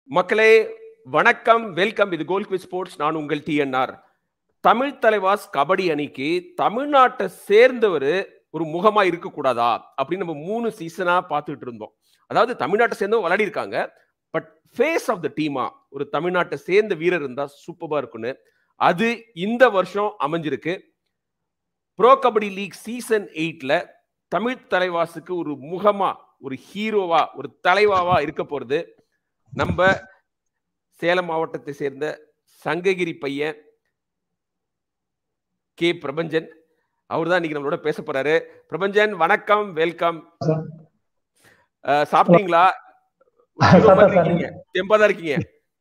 மக்களே வணக்கம் வெல்கம் இது கோல் குவிஸ் ஸ்போர்ட்ஸ் நான் உங்கள் டிஎன்ஆர் தமிழ் தலைவாஸ் கபடி அணிக்கு தமிழ்நாட்டை சேர்ந்தவர் ஒரு முகமா இருக்கக்கூடாதா அப்படின்னு நம்ம மூணு சீசனா பார்த்துட்டு இருந்தோம் அதாவது தமிழ்நாட்டை சேர்ந்தவங்க விளையாடி இருக்காங்க பட் ஃபேஸ் ஆஃப் த டீமா ஒரு தமிழ்நாட்டை சேர்ந்த வீரர் இருந்தா சூப்பரா இருக்குன்னு அது இந்த வருஷம் அமைஞ்சிருக்கு ப்ரோ கபடி லீக் சீசன் எயிட்ல தமிழ் தலைவாசுக்கு ஒரு முகமா ஒரு ஹீரோவா ஒரு தலைவாவா இருக்க போறது நம்ம சேலம் மாவட்டத்தை சேர்ந்த சங்ககிரி பையன் கே பிரபஞ்சன் அவர் தான் இன்னைக்கு நம்மளோட பேச போறாரு பிரபஞ்சன் வணக்கம் வெல்கம் சாப்பிட்டீங்களா தெம்பாதான் இருக்கீங்க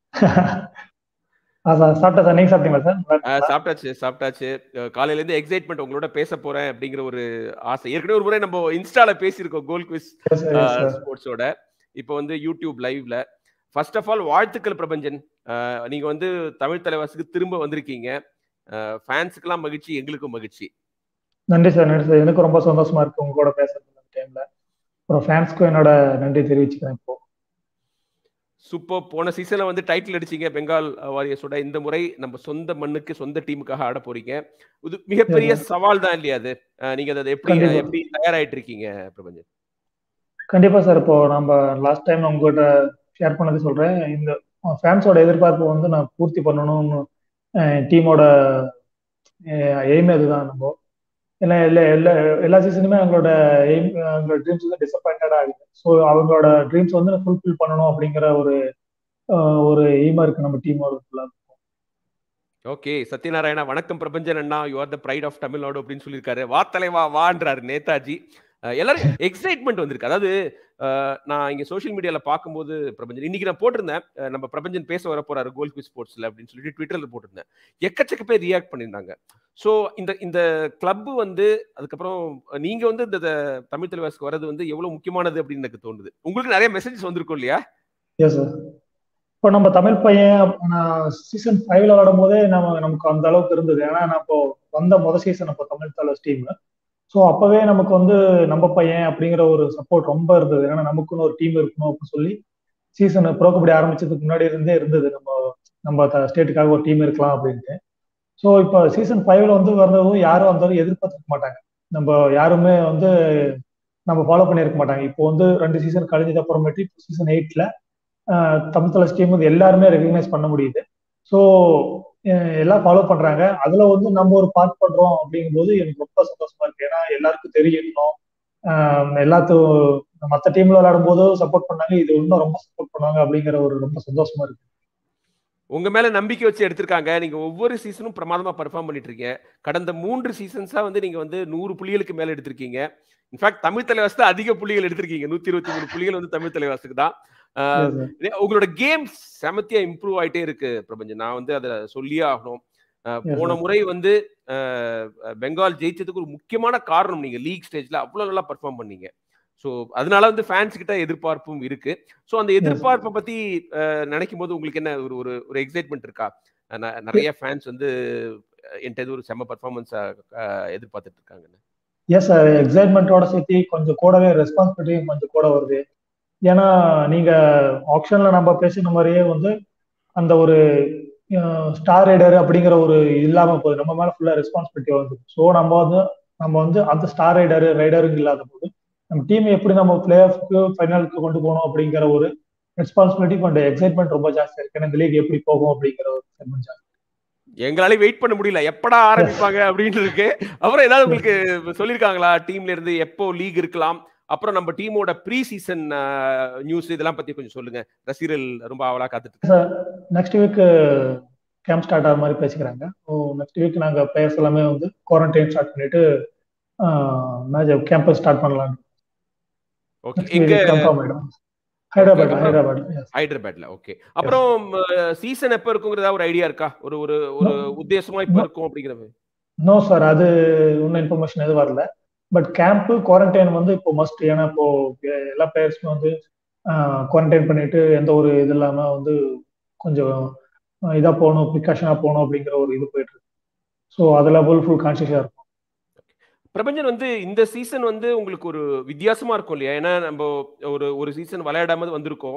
சாப்பிட்டா நீங்க சாப்பிட்டீங்களா சார் சாப்பிட்டாச்சு சாப்பிட்டாச்சு காலையில இருந்து எக்ஸைட்மெண்ட் உங்களோட பேச போறேன் அப்படிங்கிற ஒரு ஆசை ஏற்கனவே ஒரு முறை நம்ம இன்ஸ்டால பேசியிருக்கோம் கோல் குவிஸ் ஸ்போர்ட்ஸோட இப்போ வந்து யூடியூப் லைவ்ல ஃபர்ஸ்ட் ஆஃப் ஆல் வாழ்த்துக்கள் பிரபஞ்சன் நீங்க வந்து தமிழ் தலைவாசுக்கு திரும்ப வந்திருக்கீங்க ஃபேன்ஸுக்கெல்லாம் மகிழ்ச்சி எங்களுக்கும் மகிழ்ச்சி நன்றி சார் நன்றி சார் எனக்கு ரொம்ப சந்தோஷமா இருக்கு உங்க கூட பேசுறது டைம்ல அப்புறம் ஃபேன்ஸ்க்கும் என்னோட நன்றி தெரிவிச்சுக்கிறேன் இப்போ சூப்பர் போன சீசன்ல வந்து டைட்டில் அடிச்சீங்க பெங்கால் வாரியர்ஸோட இந்த முறை நம்ம சொந்த மண்ணுக்கு சொந்த டீமுக்காக ஆட போறீங்க இது மிகப்பெரிய சவால் தான் இல்லையா அது நீங்க அதை எப்படி எப்படி தயாராயிட்டு இருக்கீங்க பிரபஞ்சன் கண்டிப்பா சார் இப்போ நம்ம லாஸ்ட் டைம் உங்ககிட்ட ஷேர் பண்ணது சொல்றேன் இந்த ஃபேன்ஸோட எதிர்பார்ப்பு வந்து நான் பூர்த்தி பண்ணணும்னு டீமோட எய்மே அதுதான் நம்ம ஏன்னா எல்லா எல்லா எல்லா சீசனுமே அவங்களோட எய்ம் அவங்களோட ட்ரீம்ஸ் வந்து டிசப்பாயிண்டட் ஆகுது ஸோ அவங்களோட ட்ரீம்ஸ் வந்து ஃபுல்ஃபில் பண்ணணும் அப்படிங்கிற ஒரு ஒரு எய்மா இருக்கு நம்ம டீமோட ஓகே சத்யநாராயணா வணக்கம் பிரபஞ்சன் அண்ணா you are the pride of Tamil Nadu அப்படின்னு சொல்லியிருக்காரு வா தலைவா வான்றாரு நேதாஜி எல்லாரும் எக்ஸைட்மெண்ட் வந்திருக்கு அதாவது நான் இங்க சோஷியல் மீடியால பார்க்கும்போது பிரபஞ்சன் இன்னைக்கு நான் போட்டிருந்தேன் நம்ம பிரபஞ்சன் பேச வர போறாரு கோல் குவிஸ் ஸ்போர்ட்ஸ்ல அப்படின்னு சொல்லிட்டு ட்விட்டர்ல போட்டிருந்தேன் எக்கச்சக்க பேர் ரியாக்ட் பண்ணியிருந்தாங்க ஸோ இந்த இந்த கிளப் வந்து அதுக்கப்புறம் நீங்க வந்து இந்த தமிழ் தலைவாசுக்கு வர்றது வந்து எவ்வளவு முக்கியமானது அப்படின்னு எனக்கு தோணுது உங்களுக்கு நிறைய மெசேஜஸ் வந்திருக்கும் இல்லையா இப்போ நம்ம தமிழ் பையன் நான் சீசன் ஃபைவ்ல விளாடும் போதே நம்ம நமக்கு அந்த அளவுக்கு இருந்தது ஏன்னா நான் இப்போ வந்த முதல் சீசன் இப்போ தமிழ் தலைவஸ் டீம் ஸோ அப்பவே நமக்கு வந்து நம்ம பையன் அப்படிங்கிற ஒரு சப்போர்ட் ரொம்ப இருந்தது ஏன்னா நமக்குன்னு ஒரு டீம் இருக்கணும் அப்படின்னு சொல்லி சீசன் ப்ரோ கபடி ஆரம்பிச்சதுக்கு முன்னாடி இருந்தே இருந்தது நம்ம நம்ம ஸ்டேட்டுக்காக ஒரு டீம் இருக்கலாம் அப்படின்ட்டு ஸோ இப்போ சீசன் ஃபைவ்ல வந்து வந்ததும் யாரும் அந்த எதிர்பார்த்துக்க மாட்டாங்க நம்ம யாருமே வந்து நம்ம ஃபாலோ பண்ணியிருக்க மாட்டாங்க இப்போ வந்து ரெண்டு சீசன் கழிஞ்சது அப்புறமேட்டு இப்போ சீசன் எயிட்ல தமிழ் தலஸ் டீம் வந்து எல்லாருமே ரெகக்னைஸ் பண்ண முடியுது ஸோ எல்லாம் ஃபாலோ பண்றாங்க அதுல வந்து நம்ம ஒரு பார்ட் பண்றோம் அப்படிங்கும் போது எனக்கு ரொம்ப சந்தோஷமா இருக்கு ஏன்னா எல்லாருக்கும் தெரியணும் எல்லாத்துக்கும் மற்ற டீம்ல விளையாடும் போதும் சப்போர்ட் பண்ணாங்க இது இன்னும் ரொம்ப சப்போர்ட் பண்ணாங்க அப்படிங்கிற ஒரு ரொம்ப சந்தோஷமா இருக்கு உங்க மேல நம்பிக்கை வச்சு எடுத்திருக்காங்க நீங்க ஒவ்வொரு சீசனும் பிரமாதமா பர்ஃபார்ம் பண்ணிட்டு இருக்கீங்க கடந்த மூன்று சீசன்ஸா வந்து நீங்க வந்து நூறு புள்ளிகளுக்கு மேல எடுத்திருக்கீங்க இன்ஃபேக்ட் தமிழ் தலைவாசு தான் அதிக புள்ளிகள் எடுத்திருக்கீங்க நூத்தி இருபத்தி மூணு புள்ளிகள் வந்து தமிழ் தலைவாசுக்கு தான் உங்களோட கேம் செமத்தியா இம்ப்ரூவ் ஆயிட்டே இருக்கு பிரபஞ்சன் நான் வந்து அதை சொல்லியே ஆகணும் போன முறை வந்து பெங்கால் ஜெயிச்சதுக்கு ஒரு முக்கியமான காரணம் நீங்க லீக் ஸ்டேஜ்ல அவ்வளவு நல்லா பர்ஃபார்ம் பண்ணீங்க ஸோ அதனால வந்து ஃபேன்ஸ் கிட்ட எதிர்பார்ப்பும் இருக்கு ஸோ அந்த எதிர்பார்ப்பை பத்தி நினைக்கும் போது உங்களுக்கு என்ன ஒரு ஒரு ஒரு எக்ஸைட்மெண்ட் இருக்கா நிறைய ஃபேன்ஸ் வந்து என்கிட்ட ஒரு செம்ம பர்ஃபார்மன்ஸ் எதிர்பார்த்துட்டு இருக்காங்க எஸ் சார் எக்ஸைட்மெண்ட்டோட சேர்த்து கொஞ்சம் கூடவே ரெஸ்பான்சிபிலிட்டியும் கொஞ்சம் கூட வருது ஏன்னா நீங்க ஆப்ஷன்ல நம்ம பேசின மாதிரியே வந்து அந்த ஒரு ஸ்டார் ரைடர் அப்படிங்கிற ஒரு இல்லாம போகுது நம்ம மேல ஃபுல்லா ரெஸ்பான்சிபிலிட்டி வருது ஸோ நம்ம வந்து நம்ம வந்து அந்த ஸ்டார் ரைடர் ரைடருங்க இல்லாத போது நம்ம டீம் எப்படி நம்ம பிளே ஆஃப்க்கு ஃபைனலுக்கு கொண்டு போகணும் அப்படிங்கிற ஒரு ரெஸ்பான்சிபிலிட்டி கொஞ்சம் எக்ஸைட்மெண்ட் ரொம்ப ஜாஸ்தியா இருக்கு இந்த லீக் எப்படி போகும் அப்படிங்கிற ஒரு எக்ஸைட்மெண்ட் ஜாஸ்தி எங்களால வெயிட் பண்ண முடியல எப்படா ஆரம்பிப்பாங்க அப்படின்னு இருக்கு அப்புறம் ஏதாவது உங்களுக்கு சொல்லியிருக்காங்களா டீம்ல இருந்து எப்போ லீக் இருக்கலாம் அப்புறம் நம்ம டீமோட ப்ரீ சீசன் நியூஸ் இதெல்லாம் பத்தி கொஞ்சம் சொல்லுங்க ரசிகர்கள் ரொம்ப ஆவலா காத்துட்டு நெக்ஸ்ட் வீக் கேம்ப் ஸ்டார்ட் ஆகிற மாதிரி பேசிக்கிறாங்க நெக்ஸ்ட் வீக் நாங்க பிளேயர்ஸ் எல்லாமே வந்து குவாரண்டைன் ஸ்டார்ட் பண்ணிட்டு மேட்ச் கேம்பஸ் ஸ்டார்ட் பண்ணலாம் ஓகே எங்க ஹைதராபாத் ஹைதராபாத் ஹைதராபாத்ல ஓகே அப்புறம் சீசன் எப்ப இருக்குங்கிறதா ஒரு ஐடியா இருக்கா ஒரு ஒரு ஒரு உத்தேசமா இப்ப இருக்கும் அப்படிங்கிறது நோ சார் அது இன்னும் இன்ஃபர்மேஷன் எதுவும் வரல பட் கேம்ப் குவாரண்டைன் வந்து இப்போ மஸ்ட் ஏன்னா இப்போ எல்லா பிளேயர்ஸுமே வந்து குவாரண்டைன் பண்ணிட்டு எந்த ஒரு இது இல்லாம வந்து கொஞ்சம் இதா போகணும் ப்ரிகாஷனா போகணும் அப்படிங்கிற ஒரு இது போயிட்டு இருக்கு ஸோ அதில் ஃபுல் ஃபுல் கான்சியஸா இருக்கும் பிரபஞ்சன் வந்து இந்த சீசன் வந்து உங்களுக்கு ஒரு வித்தியாசமா இருக்கும் இல்லையா ஏன்னா நம்ம ஒரு ஒரு சீசன் விளையாடாம வந்திருக்கோம்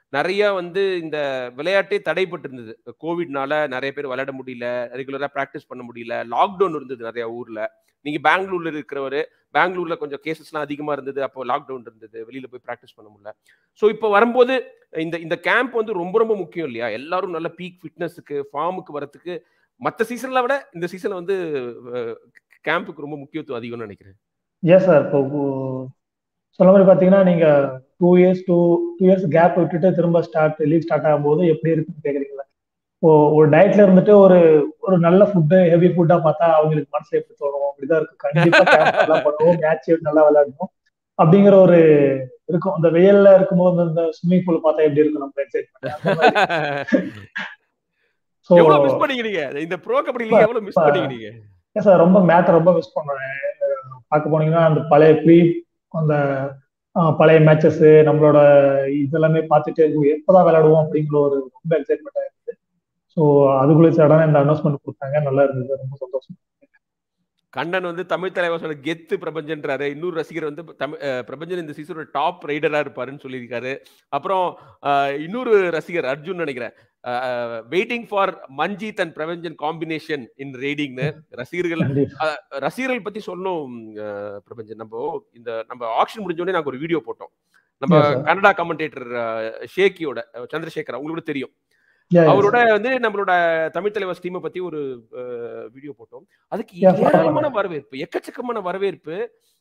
நிறைய வந்து இந்த விளையாட்டே தடைப்பட்டு இருந்தது கோவிட்னால நிறைய பேர் விளையாட முடியல ரெகுலரா ப்ராக்டிஸ் பண்ண முடியல லாக்டவுன் இருந்தது நிறைய ஊர்ல நீங்க பெங்களூர்ல இருக்கிறவரு பெங்களூர்ல கொஞ்சம் கேசஸ்லாம் அதிகமா இருந்தது அப்போ லாக்டவுன் இருந்தது வெளியில போய் ப்ராக்டிஸ் பண்ண முடியல ஸோ இப்போ வரும்போது இந்த இந்த கேம்ப் வந்து ரொம்ப ரொம்ப முக்கியம் இல்லையா எல்லாரும் நல்ல பீக் ஃபிட்னஸுக்கு ஃபார்முக்கு வரத்துக்கு மற்ற சீசன்ல விட இந்த சீசன் வந்து கேம்புக்கு ரொம்ப முக்கியத்துவம் அதிகம்னு நினைக்கிறேன் ஏன் சார் இப்போ சொல்ல மாதிரி பார்த்தீங்கன்னா நீங்க two years two two years gap விட்டுட்டு திரும்ப ஸ்டார்ட் லீக் ஸ்டார்ட் ஆகும்போது எப்படி இருக்குன்னு கேக்குறீங்களா இப்போ ஒரு டயட்ல இருந்துட்டு ஒரு ஒரு நல்ல ஃபுட்டு ஹெவி ஃபுட்டா பார்த்தா அவங்களுக்கு மனசு எப்படி தோணும் அப்படிதான் இருக்கு கண்டிப்பா கேம்ப் நல்லா பண்ணுவோம் மேட்ச் நல்லா விளையாடணும் அப்படிங்கிற ஒரு இருக்கும் இந்த வெயில்ல இருக்கும்போது இந்த ஸ்விம்மிங் பூல் பார்த்தா எப்படி இருக்கும் நம்ம எக்ஸைட் ஸோ எவ்வளவு மிஸ் பண்ணீங்க நீங்க இந்த ப்ரோ கபடி லீக் எவ்வளவு மிஸ் பண்ணீங்க நீங்க சார் ரொம்ப மேட்டர் ரொம்ப மிஸ் பண்றேன் பார்க்க போனீங்கன்னா அந்த பழைய ப்ரீ அந்த பழைய மேட்சஸ் நம்மளோட இதெல்லாமே பார்த்துட்டு எப்போதான் விளையாடுவோம் அப்படிங்கிற ஒரு ரொம்ப எக்ஸைட்மெண்ட் ஆயிருக்கு ஸோ அதுக்குள்ளே சடனாக இந்த அனௌன்ஸ்மெண்ட் கொடுத்தாங்க நல்லா இருந்தது ரொம்ப சந்தோஷம் கண்ணன் வந்து தமிழ் தலைவர் சொன்ன கெத்து பிரபஞ்சன்றாரு இன்னொரு ரசிகர் வந்து தமிழ் பிரபஞ்சன் இந்த சீசனோட டாப் ரைடரா இருப்பாருன்னு சொல்லியிருக்காரு அப்புறம் இன்னொரு ரசிகர் அர்ஜுன் நினைக்கிறேன் waiting for Manjeet and Prabhanjan combination in ரேடிங்னு ரசிகர்கள் ரசிகர்கள் பத்தி சொல்லணும் பிரபஞ்சன் நம்ம இந்த நம்ம ஆக்ஷன் முடிஞ்சோடனே நாங்க ஒரு வீடியோ போட்டோம் நம்ம கன்னடா கமெண்டேட்டர் ஷேக்கியோட சந்திரசேகர் அவங்களோட தெரியும் அவரோட வந்து நம்மளோட தமிழ் தலைவர் டீமை பத்தி ஒரு வீடியோ போட்டோம் அதுக்கு ஏராளமான வரவேற்பு எக்கச்சக்கமான வரவேற்பு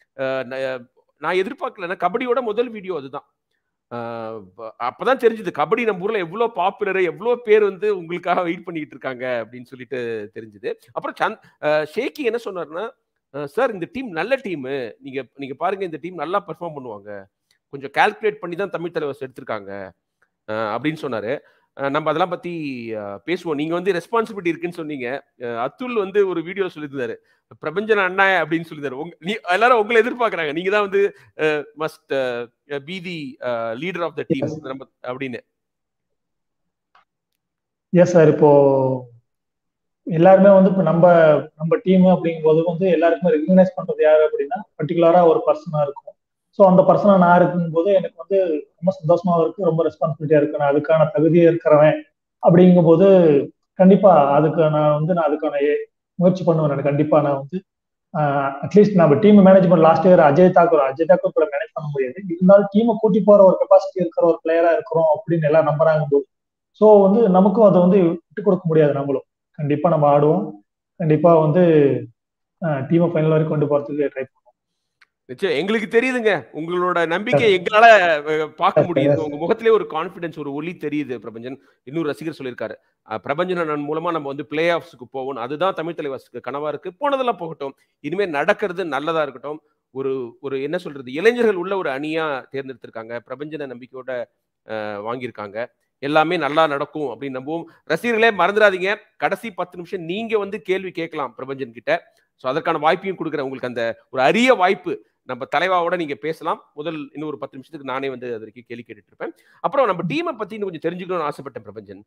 நான் எதிர்பார்க்கல கபடியோட முதல் வீடியோ அதுதான் அப்பதான் தெரிஞ்சது கபடி நம்ம ஊர்ல எவ்வளவு பாப்புலர் எவ்வளவு பேர் வந்து உங்களுக்காக வெயிட் பண்ணிட்டு இருக்காங்க அப்படின்னு சொல்லிட்டு தெரிஞ்சது அப்புறம் சந்த் ஷேக்கி என்ன சொன்னார்னா சார் இந்த டீம் நல்ல டீம் நீங்க நீங்க பாருங்க இந்த டீம் நல்லா பெர்ஃபார்ம் பண்ணுவாங்க கொஞ்சம் கால்குலேட் பண்ணி தான் தமிழ் தலைவர்ஸ் எடுத்திருக்காங்க அப்படின்னு சொன்னாரு நம்ம அதெல்லாம் பத்தி பேசுவோம் நீங்க வந்து ரெஸ்பான்சிபிலிட்டி இருக்குன்னு சொன்னீங்க அத்துல் வந்து ஒரு வீடியோ சொல்லியிருந்தாரு பிரபஞ்சன் அண்ணா அப்படின்னு சொல்லியிருந்தாரு உங்க நீ எல்லாரும் உங்களை எதிர்பார்க்கறாங்க நீங்க தான் வந்து must be the leader of the team நம்ம அப்படின்னு எஸ் சார் இப்போ எல்லாருமே வந்து இப்போ நம்ம நம்ம டீம் அப்படிங்கும் போது வந்து எல்லாருக்குமே ரெகனைஸ் பண்றது யாரு அப்படின்னா பர்டிகுலரா ஒரு பர்சனா இருக்கும் ஸோ அந்த பர்சனா நான் இருக்கும்போது எனக்கு வந்து ரொம்ப சந்தோஷமா இருக்கு ரொம்ப ரெஸ்பான்சிபிலிட்டியா இருக்கு நான் அதுக்கான தகுதியா இருக்கிறவன் அப்படிங்கும் போது கண்டிப்பா அதுக்கு நான் வந்து நான் அதுக்கான முயற்சி பண்ணுவேன் நான் கண்டிப்பா நான் வந்து அட்லீஸ்ட் நம்ம team management last year Ajay Thakur Ajay Thakur கூட மேனேஜ் பண்ண முடியாது இருந்தாலும் டீமை கூட்டி போற ஒரு கெப்பாசிட்டி இருக்கிற ஒரு பிளேயரா இருக்கிறோம் அப்படின்னு எல்லாம் நம்புறாங்க போது ஸோ வந்து நமக்கும் அதை வந்து விட்டு கொடுக்க முடியாது நம்மளும் கண்டிப்பா நம்ம ஆடுவோம் கண்டிப்பா வந்து டீமை ஃபைனல் வரைக்கும் கொண்டு போறதுக்கு ட்ரை பண்ணுவோம் நிச்சயம் எங்களுக்கு தெரியுதுங்க உங்களோட நம்பிக்கை எங்களால பார்க்க முடியுது உங்க முகத்திலே ஒரு கான்பிடன்ஸ் ஒரு ஒளி தெரியுது பிரபஞ்சன் இன்னொரு ரசிகர் சொல்லியிருக்காரு பிரபஞ்சன் மூலமா நம்ம வந்து பிளே ஆஃப்ஸ்க்கு போவோம் அதுதான் தமிழ் தலைவாசுக்கு கனவா இருக்கு போனதெல்லாம் போகட்டும் இனிமே நடக்கிறது நல்லதா இருக்கட்டும் ஒரு ஒரு என்ன சொல்றது இளைஞர்கள் உள்ள ஒரு அணியா தேர்ந்தெடுத்திருக்காங்க பிரபஞ்சன நம்பிக்கையோட வாங்கியிருக்காங்க எல்லாமே நல்லா நடக்கும் அப்படின்னு நம்புவோம் ரசிகர்களே மறந்துடாதீங்க கடைசி பத்து நிமிஷம் நீங்க வந்து கேள்வி கேட்கலாம் பிரபஞ்சன் கிட்ட ஸோ அதற்கான வாய்ப்பையும் கொடுக்குறேன் உங்களுக்கு அந்த ஒரு அரிய வாய்ப்பு நம்ம தலைவாவோட நீங்க பேசலாம் முதல் இன்னும் ஒரு பத்து நிமிஷத்துக்கு நானே வந்து அதற்கு கேள்வி கேட்டுட்டு இருப்பேன் அப்புறம் நம்ம டீமை பத்தி இன்னும் கொஞ்சம் தெரிஞ்சுக்கணும்னு ஆசைப்பட்டேன் பிரபஞ்சன்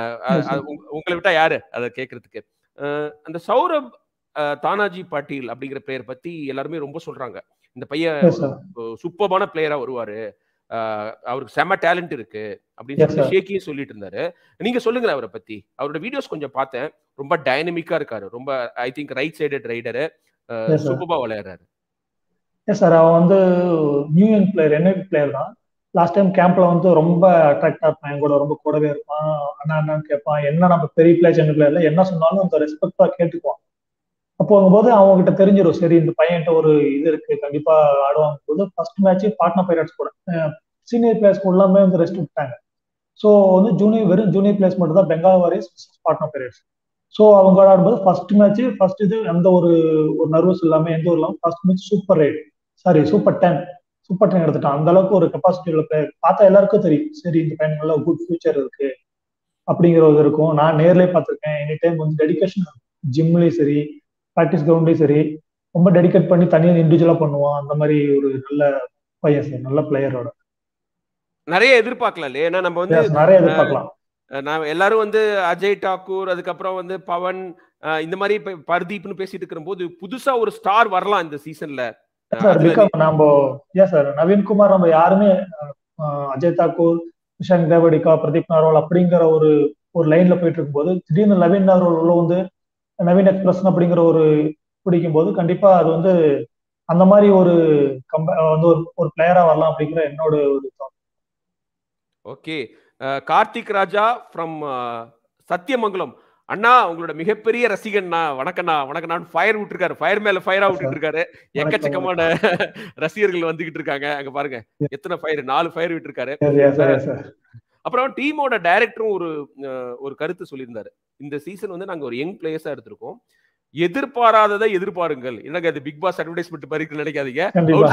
உங்களை விட்டா யாரு அதை கேட்கறதுக்கு அந்த சௌரப் தானாஜி பாட்டீல் அப்படிங்கிற பெயர் பத்தி எல்லாருமே ரொம்ப சொல்றாங்க இந்த பையன் சூப்பமான பிளேயரா வருவாரு அவருக்கு செம டேலண்ட் இருக்கு அப்படின்னு சொல்லி ஷேக்கியும் சொல்லிட்டு இருந்தாரு நீங்க சொல்லுங்க அவரை பத்தி அவரோட வீடியோஸ் கொஞ்சம் பார்த்தேன் ரொம்ப டைனமிக்கா இருக்காரு ரொம்ப I think right sided raider சூப்பரா விளையாடுறாரு எஸ் சார் அவன் வந்து நியூ பிளேயர் என்ன பிளேயர் தான் லாஸ்ட் டைம் கேம்ப்ல வந்து ரொம்ப அட்ராக்டா இருப்பான் என் கூட ரொம்ப கூடவே இருப்பான் அண்ணா அண்ணான்னு கேட்பான் என்ன நம்ம பெரிய பிளேயர் சின்ன பிளேயர்ல என்ன சொன்னாலும் அந்த ரெஸ்பெக்டா கேட்டுக்குவான் அப்போ போது அவங்க கிட்ட தெரிஞ்சிடும் சரி இந்த பையன்கிட்ட ஒரு இது இருக்கு கண்டிப்பா ஆடுவாங்க போது ஃபர்ஸ்ட் மேட்ச் பாட்னா பைரட்ஸ் கூட சீனியர் பிளேயர்ஸ் எல்லாமே வந்து ரெஸ்ட் விட்டாங்க ஸோ வந்து ஜூனியர் வெறும் ஜூனியர் பிளேயர்ஸ் மட்டும் தான் Bengal Warriors Patna Pirates so அவங்க விளையாடும்போது ஃபர்ஸ்ட் மேட்ச் ஃபர்ஸ்ட் இது எந்த ஒரு ஒரு நர்வஸ் இல்லாம எந்த ஒரு இல்லாமல் first match super raid sorry super ten super ten எடுத்துட்டான் அந்த அளவுக்கு ஒரு கெப்பாசிட்டி உள்ள பிளேயர் பார்த்தா எல்லாருக்கும் தெரியும் சரி இந்த பையன் நல்ல குட் ஃபியூச்சர் இருக்கு அப்படிங்கிற ஒரு இருக்கும் நான் நேர்லயே பார்த்துருக்கேன் எனி டைம் வந்து டெடிக்கேஷன் ஜிம்லயும் சரி ப்ராக்டிஸ் கிரவுண்ட்லயும் சரி ரொம்ப டெடிகேட் பண்ணி தனியாக இண்டிவிஜுவலா பண்ணுவான் அந்த மாதிரி ஒரு நல்ல பையன் சார் நல்ல பிளேயரோட நிறைய எதிர்பார்க்கலாம் இல்லையா ஏன்னா நம்ம வந்து நிறைய எதிர்பார்க்கலாம் நான் எல்லாரும் வந்து அஜய் டாக்கூர் அதுக்கப்புறம் வந்து பவன் இந்த மாதிரி பர்தீப்னு பேசிட்டு இருக்கிற போது புதுசா ஒரு ஸ்டார் வரலாம் இந்த சீசன்ல சார் பிகம் நம்ம ஏன் சார் நவீன்குமார் நம்ம யாருமே அஜய் தாக்கூர் விஷாங் தேவடிகா பிரதீப் நார்வால் அப்படிங்கிற ஒரு ஒரு லைன்ல போயிட்டு இருக்கும்போது திடீர்னு நவீன் நார்வால் உள்ள வந்து நவீன் எக்ஸ்பிரஸ் அப்படிங்கிற ஒரு பிடிக்கும் போது கண்டிப்பா அது வந்து அந்த மாதிரி ஒரு கம்ப வந்து ஒரு ஒரு பிளேயரா வரலாம் அப்படிங்கிற என்னோட ஒரு ஓகே கார்த்திக் ராஜா ஃப்ரம் சத்தியமங்கலம் அண்ணா உங்களோட மிகப்பெரிய ரசிகன்ண்ணா வணக்கண்ணா வணக்கண்ணா ஃபயர் விட்டுருக்காரு ஃபயர் மேல ஃபயரா விட்டுட்டு இருக்காரு எக்கச்சக்கமான ரசிகர்கள் வந்துகிட்டு இருக்காங்க அங்க பாருங்க எத்தனை ஃபயர் நாலு ஃபயர் விட்டுருக்காரு அப்புறம் டீமோட டைரக்டரும் ஒரு ஒரு கருத்து சொல்லியிருந்தாரு இந்த சீசன் வந்து நாங்க ஒரு யங் பிளேயர்ஸா எடுத்திருக்கோம் எதிர்பாராததை எதிர்பாருங்கள் எனக்கு அது பிக் பாஸ் அட்வர்டைஸ்மெண்ட் மாதிரி நினைக்காதீங்க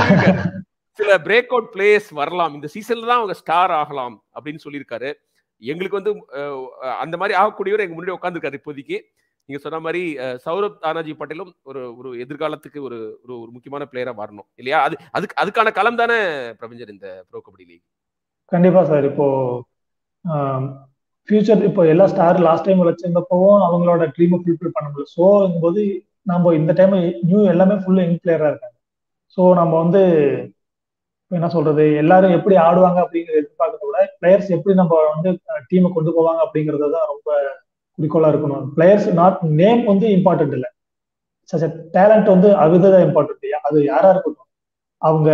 சில பிரேக் அவுட் பிளேயர்ஸ் வரலாம் இந்த சீசன்ல தான் அவங்க ஸ்டார் ஆகலாம் அப்படின்னு சொல்லியிருக்காரு எங்களுக்கு வந்து அந்த மாதிரி ஆகக்கூடியவர் எங்க முன்னாடி உட்காந்துருக்காரு இப்போதைக்கு நீங்க சொன்ன மாதிரி சௌரப் தானாஜி பட்டேலும் ஒரு ஒரு எதிர்காலத்துக்கு ஒரு ஒரு ஒரு முக்கியமான பிளேயரா வரணும் இல்லையா அது அதுக்கு அதுக்கான களம் தானே பிரபஞ்சன் இந்த ப்ரோ கபடி லீக் கண்டிப்பா சார் இப்போ ஃபியூச்சர் இப்போ எல்லா ஸ்டார் லாஸ்ட் டைம் வச்சிருந்தப்பவும் அவங்களோட ட்ரீமை ஃபுல்ஃபில் பண்ண முடியல ஸோ போது நம்ம இந்த டைம் நியூ எல்லாமே ஃபுல்லு யங் பிளேயரா இருக்காங்க ஸோ நம்ம வந்து என்ன சொல்றது எல்லாரும் எப்படி ஆடுவாங்க அப்படிங்கிறத எதிர்பார்க்கறத விட பிளேயர்ஸ் எப்படி நம்ம வந்து டீமை கொண்டு போவாங்க அப்படிங்கிறது தான் ரொம்ப குறிக்கோளா இருக்கணும் பிளேயர்ஸ் நாட் நேம் வந்து இம்பார்ட்டன்ட் இல்லை டேலண்ட் வந்து அதுதான் இம்பார்ட்டன்ட் அது யாரா இருக்கட்டும் அவங்க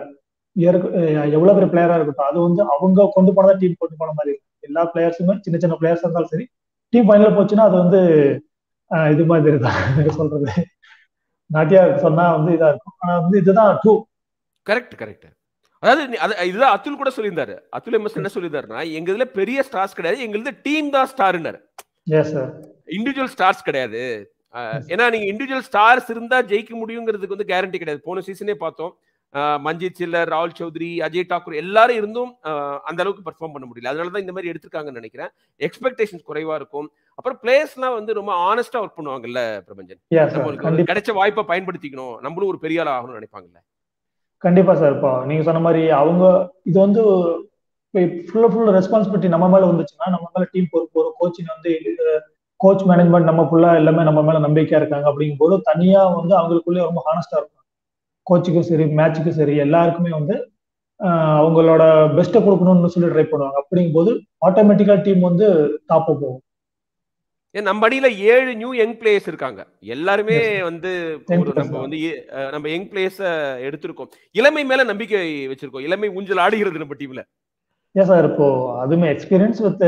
எவ்வளவு பெரிய பிளேயரா இருக்கட்டும் அது வந்து அவங்க கொண்டு போனதா டீம் கொண்டு போன மாதிரி எல்லா பிளேயர்ஸுமே சின்ன சின்ன பிளேயர்ஸ் இருந்தாலும் சரி டீம் ஃபைனல் போச்சுன்னா அது வந்து இது மாதிரி தான் சொல்றது நாட்டியா சொன்னா வந்து இதா இருக்கும் ஆனா வந்து இதுதான் ட்ரூ கரெக்ட் கரெக்ட் அதாவது இதுதான் அத்துல் கூட சொல்லியிருந்தாரு அத்துல் எம்எஸ் என்ன சொல்லியிருந்தாருன்னா எங்க இதுல பெரிய ஸ்டார்ஸ் கிடையாது எங்க இதுல டீம் தான் ஸ்டார்னாரு இண்டிவிஜுவல் ஸ்டார்ஸ் கிடையாது ஏன்னா நீங்க இண்டிவிஜுவல் ஸ்டார்ஸ் இருந்தா ஜெயிக்க முடியுங்கிறதுக்கு வந்து கேரண்டி கிடையாது போன சீசனே பார்த்தோம் மஞ்சித் சில்லர் ராகுல் சௌத்ரி அஜய் தாக்கூர் எல்லாரும் இருந்தும் அந்த அளவுக்கு பெர்ஃபார்ம் பண்ண முடியல அதனாலதான் இந்த மாதிரி எடுத்திருக்காங்கன்னு நினைக்கிறேன் எக்ஸ்பெக்டேஷன்ஸ் குறைவா இருக்கும் அப்புறம் பிளேயர்ஸ்லாம் வந்து ரொம்ப ஆனஸ்டா ஒர்க் பண்ணுவாங்கல்ல பிரபஞ்சன் நம்மளுக்கு கிடைச்ச வாய்ப்பை பயன்படுத்திக்கணும் நம்மளும் ஒரு பெரிய ஆள் ஆகணும்னு நினைப்பாங்கல்ல கண்டிப்பா சார் இப்போ நீங்க சொன்ன மாதிரி அவங்க இது வந்து ஃபுல்லா ஃபுல் ரெஸ்பான்சிபிலிட்டி நம்ம மேல வந்துச்சுன்னா நம்ம மேல டீம் பொறுப்பு ஒரு கோச்சிங் வந்து கோச் மேனேஜ்மெண்ட் நம்ம ஃபுல்லா எல்லாமே நம்ம மேல நம்பிக்கையா இருக்காங்க அப்படிங்கும் போது தனியா வந்து அவங்களுக்குள்ளே ரொம்ப ஹானஸ்டா இருக்கும் கோச்சுக்கும் சரி மேட்சுக்கும் சரி எல்லாருக்குமே வந்து அவங்களோட பெஸ்ட்டை கொடுக்கணும்னு சொல்லி ட்ரை பண்ணுவாங்க அப்படிங்கும் போது ஆட்டோமேட்டிக்கா டீம் வந்து டாப் போகும் நம்ம அடியில ஏழு நியூ யங் பிளேயர்ஸ் இருக்காங்க எல்லாருமே வந்து ஒரு நம்ம வந்து நம்ம யங் பிளேயர்ஸ எடுத்திருக்கோம் இளமை மேல நம்பிக்கை வச்சிருக்கோம் இளமை ஊஞ்சல் ஆடுகிறது நம்ம டீம்ல ஏன் சார் இப்போ அதுமே experience with